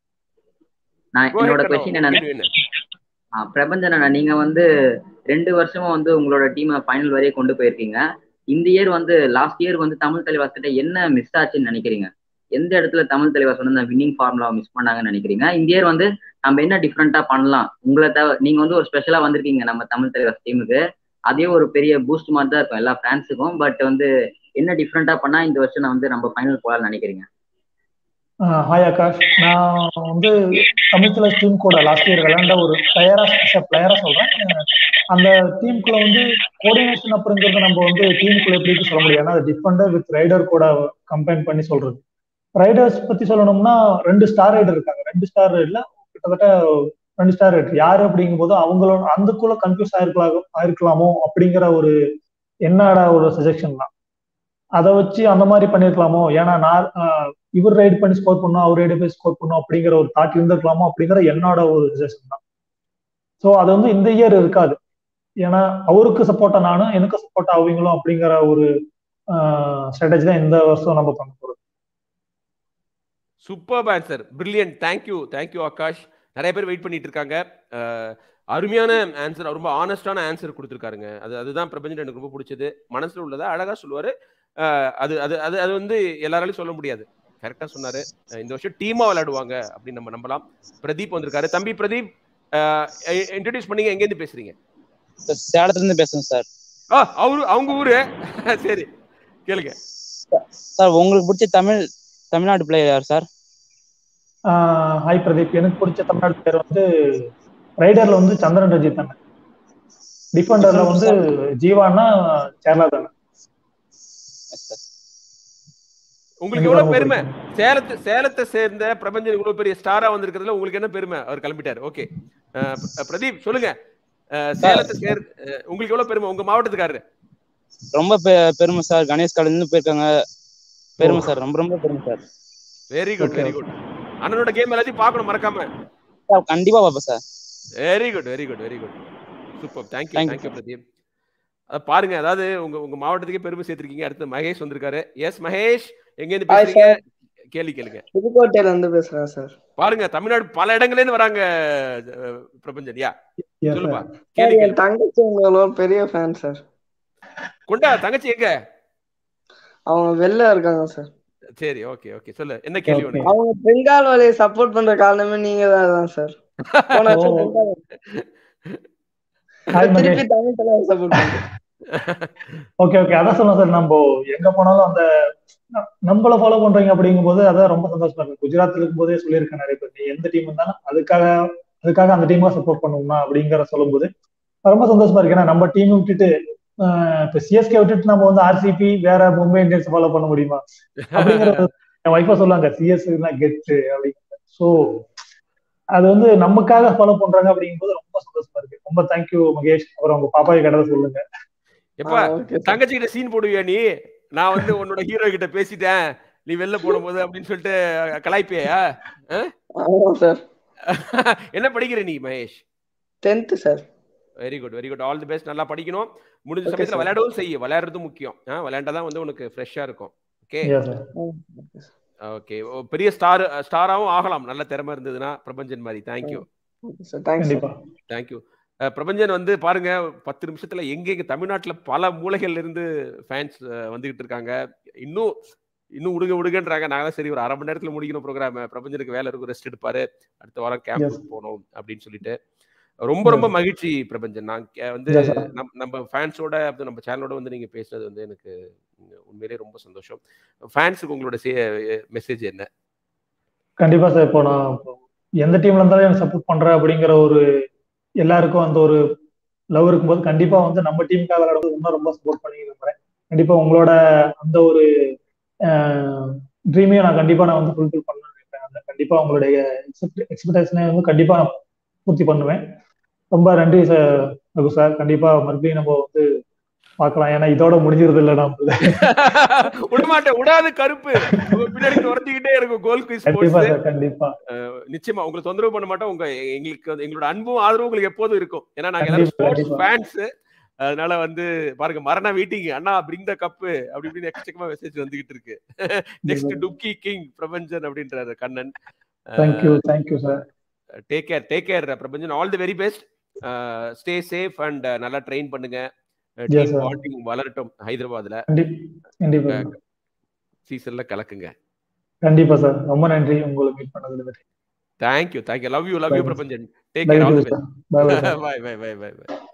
நான் Go ahead, என்னோட கண்ணா. கொஸ்டின் என்னன்னா கேள்வி என்ன? ஆ, பிரபஞ்சன் அண்ணா நீங்க வந்து ரெண்டு வருஷமா வந்து உங்களோட டீமை ஃபைனல் வரையே கொண்டு போயிருக்கீங்க இந்த இயர் வந்து லாஸ்ட் இயர் வந்து தமிழ் தலைவாஸ் கிட்ட என்ன மிஸ் ஆச்சுன்னு நினைக்கிறீங்க எந்த இடத்துல தமிழ் தலைவாஸ் வந்து அந்த வின்னிங் ஃபார்முலா மிஸ் பண்ணாங்கன்னு நினைக்கிறீங்க இந்த இயர் வந்து நம்ம என்ன டிஃப்ரெண்டா பண்ணலாம் உங்களை தவிர நீங்க வந்து ஒரு ஸ்பெஷலா வந்திருக்கீங்க நம்ம தமிழ் தலைவாஸ் டீமுக்கு அதே ஒரு பெரிய பூஸ்ட் மாதிரி தான் இருக்கும் எல்லா ஃபேன்ஸுக்கும் பட் வந்து என்ன டிஃப்ரெண்டா பண்ணா இந்த வருஷம் நான் வந்து நம்ம ஃபைனல் போகலாம்னு நினைக்கிறீங்க ஹாய் ஆகாஷ் நான் வந்து தமிழ்ல டீம் கூட லாஸ்ட் இயர் விளையாண்ட ஒரு பிளேயரா பிளேயரா சொல்றேன் அஹ் அந்த டீமுக்குள்ள வந்து கோஆர்டினேஷன் அப்படிங்கிறது நம்ம வந்து டீமுக்குள்ள எப்படி இருக்கு சொல்ல முடியாது ஏன்னா அது டிஃபெண்டர் வித் ரைடர் கூட கம்பைன் பண்ணி சொல்றது ரைடர்ஸ் பத்தி சொல்லணும்னா ரெண்டு ஸ்டார் ரைடர் இருக்காங்க ரெண்டு ஸ்டார் ரைடர்ல கிட்டத்தட்ட ரெண்டு ஸ்டார் ரைடர் யாரு அப்படிங்கும்போது அவங்களோட அந்தக்குள்ள கன்ஃபியூஸ் ஆயிருக்கலாம் ஆயிருக்கலாமோ அப்படிங்கிற ஒரு என்னடா ஒரு சஜஷன் தான் அதை வச்சு அந்த மாதிரி பண்ணிருக்கலாமோ ஏன்னா நான் ஆஹ் இவர் ரைடு பண்ணி ஸ்கோர் பண்ணும் அவர் ரைடு பண்ணி ஸ்கோர் பண்ணும் அப்படிங்கிற ஒரு தாட் இருந்திருக்கலாமோ அப்படிங்கிற என்னோட ஒரு சஜஷன் தான் ஸோ அது வந்து இந்த இயர் இருக்காது ஏன்னா அவருக்கு சப்போர்ட்டா நானும் எனக்கு சப்போர்ட் அவங்களும் அப்படிங்கிற ஒரு ஸ்ட்ராட்டஜி தான் இந்த வருஷம் நம்ம பண்ண போறோம் super answer brilliant thank you thank you Akash நிறைய பேர் வெயிட் பண்ணிட்டு இருக்காங்க அஹ், அருமையான ஆன்சர் ரொம்ப ஆனஸ்டான ஆன்சர் கொடுத்துருக்காருங்க அது அதுதான் பிரபஞ்சன் எனக்கு ரொம்ப பிடிச்சது மனசுல உள்ளதை அழகா சொல்லுவாரு அஹ், அது அது அது அது வந்து எல்லாராலையும் சொல்ல முடியாது கரெக்டா சொன்னாரு அஹ், இந்த வருஷம் டீமா விளையாடுவாங்க அப்படின்னு நம்ம நம்பலாம் பிரதீப் வந்திருக்காரு தம்பி பிரதீப் இன்ட்ரடியூஸ் பண்ணீங்க எங்கேருந்து பேசுறீங்க சார் சேலத்துல இருந்து பேசுறேன் சார் ஆ அவரு அவங்க ஊரு சரி கேளுங்க சார் உங்களுக்கு பிடிச்ச தமிழ் தமிழ்நாடு பிளேயர் யார் சார் ஹாய் பிரதீப் எனக்கு பிடிச்ச தமிழ்நாடு பேர் வந்து ரைடர்ல வந்து சந்திரன் ரஜித் தானே டிஃபெண்டர்ல வந்து ஜீவானா கேரளா தானே Yes, sir. உங்களுக்கு எவ்வளவு பெருமை சேலத்து சேலத்தை சேர்ந்த பிரபஞ்சன் இவ்வளவு பெரிய ஸ்டாரா வந்திருக்கிறதுல உங்களுக்கு என்ன பெருமை அவர் கிளம்பிட்டாரு ஓகே பிரதீப் சொல்லுங்க அஹ், சேலத்தை சேர் அஹ், உங்களுக்கு எவ்வளவு பெருமை உங்க மாவட்டத்துக்காரரு ரொம்ப பெ- பெருமை சார் கணேஷ் காலேஜ்ல இருந்து போயிருக்காங்க பெருமை சார் ரொம்ப ரொம்ப பெருமை sir very good Okay, very good அண்ணனோட கேம் எல்லாத்தையும் பார்க்கணும் மறக்காம சார் கண்டிப்பா பாப்பேன் sir very good very good very good super thank you Thank you, thank you Pradeep அத பாருங்க அதாவது உங்க உங்க மாவட்டத்துக்கே பெருமை சேர்த்திருக்கீங்க அடுத்து மகேஷ் வந்திருக்காரு எஸ் மகேஷ் எங்க இருந்து Hi, பேசுறீங்க கேள்வி கேளுங்க புதுக்கோட்டையில இருந்து பேசுறேன் சார் பாருங்க தமிழ்நாடு பல இடங்கள்ல இருந்து வராங்க அஹ், பிரபஞ்சன் யா Yes, சொல்லுப்பா sir. கேள்வி என் கேளு தங்கச்சி உங்களோட பெரிய ஃபேன் சார் கொண்டா தங்கச்சி எங்க அவங்க வெளில இருக்காங்க சார் சரி ஓகே ஓகே சொல்லு என்ன கேள்வி Okay. உனக்கு அவங்க பெங்கால் வலையை சப்போர்ட் பண்ற காரணமே நீங்க தான் சார் போன வருஷம் ஓ. பெங்கால் Hi, திருப்பி மகேஷ் தமிழ் தலைவர் சப்போர்ட் பண்றேன் ஓகே ஓகே அதான் சொன்னேன் சார் நம்ம எங்க போனாலும் அந்த ந- நம்மள ஃபாலோ பண்றீங்க அப்படிங்கும்போது அதான் ரொம்ப சந்தோஷமா இருக்கு குஜராத்ல இருக்கும்போதே சொல்லியிருக்கேன் நிறைய பேர் நீ எந்த டீம் இருந்தாலும் அதுக்காக அதுக்காக அந்த டீமா சப்போர்ட் பண்ணுவோம்னா அப்படிங்கிற சொல்லும்போது ரொம்ப சந்தோஷமா இருக்கு ஏன்னா நம்ம டீம் விட்டுட்டு ஆஹ் இப்ப சிஎஸ்கே விட்டுட்டு நம்ம வந்து ஆர்சிபி வேற மும்பை இந்தியன்ஸ் ஃபாலோ பண்ண முடியுமா அப்படிங்கிற ஒரு- என் ஒய்ஃபா சொல்லுவாங்க சிஎஸ்கே தான் கெட்டு அப்படிங்கிற ஸோ அது வந்து நமக்காக ஃபாலோ பண்றாங்க அப்படிங்கும்போது ரொம்ப சந்தோஷமா இருக்கு ரொம்ப தேங்க்யூ மகேஷ் அப்புறம் உங்க பாப்பாவை கிட்ட சொல்லுங்க எப்பா ஓகே தங்கச்சி கிட்ட சீன் போடுவியா நீ நான் வந்து உன்னோட ஹீரோ கிட்ட பேசிட்டேன் நீ வெளில போடும்போது அப்படின்னு சொல்லிட்டு கலாய்ப்பியா ஆமா சார் என்ன படிக்கிற நீ Mahesh tenth sir very good very good all the best நல்லா படிக்கணும் முடிஞ்ச Okay, சமயத்துல sir. விளையாடவும் செய்ய விளையாடுறது முக்கியம் ஆ, விளையாண்டாதான் வந்து உனக்கு ஃப்ரெஷ்ஷா இருக்கும் ஓகே Yes, sir. ஓகே பெரிய ஸ்டார் ஸ்டாராவும் ஆகலாம் நல்ல திறமை இருந்ததுன்னா பிரபஞ்சன் மாதிரி தேங்க்யூ சார் தேங்க்ஸ் கண்டிப்பா தேங்க்யூ பிரபஞ்சன் வந்து பாருங்க பத்து நிமிஷத்துல எங்கெங்க தமிழ்நாட்டுல பல மூலைகள்ல இருந்து ஃபேன்ஸ் வந்துகிட்டு இருக்காங்க இன்னும் இன்னும் உடுங்க உடுங்கன்றாங்க நாங்க தான் சரி ஒரு அரை மணி நேரத்துல முடிக்கணும் ப்ரோக்ராம் பிரபஞ்சனுக்கு வேலை இருக்கும் ரெஸ்ட் எடுப்பாரு அடுத்த வாரம் கேம்ப் போகணும் அப்படின்னு சொல்லிட்டு ரொம்ப ரொம்ப மகிழ்ச்சி பிரபஞ்சன் நான் கே- வந்து Yes, sir. நம்- நம்ம ஃபேன்ஸோட அது நம்ம சேனலோட வந்து நீங்க பேசுனது வந்து எனக்கு உண்மையிலேயே ரொம்ப சந்தோஷம் ஃபேன்ஸுக்கு உங்களோட மெசேஜ் என்ன கண்டிப்பா சார் இப்போ நான் இப்போ எந்த டீம்ல இருந்தாலும் எனக்கு சப்போர்ட் பண்றேன் அப்படிங்கிற ஒரு எல்லாருக்கும் அந்த ஒரு லவ் இருக்கும்போது கண்டிப்பா வந்து நம்ம டீமுக்காக விளையாடுறது இன்னும் ரொம்ப சப்போர்ட் பண்ணி நம்புறேன் கண்டிப்பா உங்களோட அந்த ஒரு ட்ரீமையும் நான் கண்டிப்பா நான் வந்து ஃபுல்ஃபில் பண்ணணும்னு நினைப்பேன் அந்த கண்டிப்பா உங்களுடைய எக்ஸ்பெக்டேஷனை வந்து கண்டிப்பா நான் பூர்த்தி பண்ணுவேன் ரொம்ப நன்றி சார் ரகு சார் கண்டிப்பா மறுபடியும் நம்ம வந்து பார்க்கலாம் ஏன்னா இதோட முடிஞ்சிருது இல்ல நம்ம விடமாட்டேன் விடாது கருப்பு உங்க பின்னாடி துரத்திக்கிட்டே இருக்கும் கோல் குவிஸ் கண்டிப்பா ஸ்போர்ட்ஸ் சார் கண்டிப்பா நிச்சயமா உங்களை தொந்தரவு பண்ண மாட்டோம் உங்க எங்களுக்கு வந்து- எங்களோட அன்பும் ஆதரவும் உங்களுக்கு எப்போதும் இருக்கும் ஏன்னா நாங்க எல்லாரும் கண்டிப்பா, ஸ்போர்ட்ஸ் கண்டிப்பா. ஃபேன்ஸ் அதனால வந்து பாருங்க மரண வீட்டிங் அண்ணா பிரிங் த கப்பு அப்படி இப்படின்னு எக்கச்சக்கமா மெசேஜ் வந்துகிட்டு இருக்கு நெக்ஸ்ட் டுக்கி கிங் பிரபஞ்சன் அப்படின்றாரு Kannan thank you thank you sir take care take care Prapanjan all the very best stay safe and நல்லா ட்ரெயின் பண்ணுங்க Yes, டீம் sir. பாண்டிங் வளரட்டும் ஹைதராபாத்ல கண்டிப்பா சீசன்ல கலக்குங்க கண்டிப்பா சார் ரொம்ப நன்றி உங்களை மீட் பண்ணதுல thank you thank you love you love you Bye. Prapanjan take Bye, care all bye, the sir. Bye, bye, sir. Bye bye bye bye by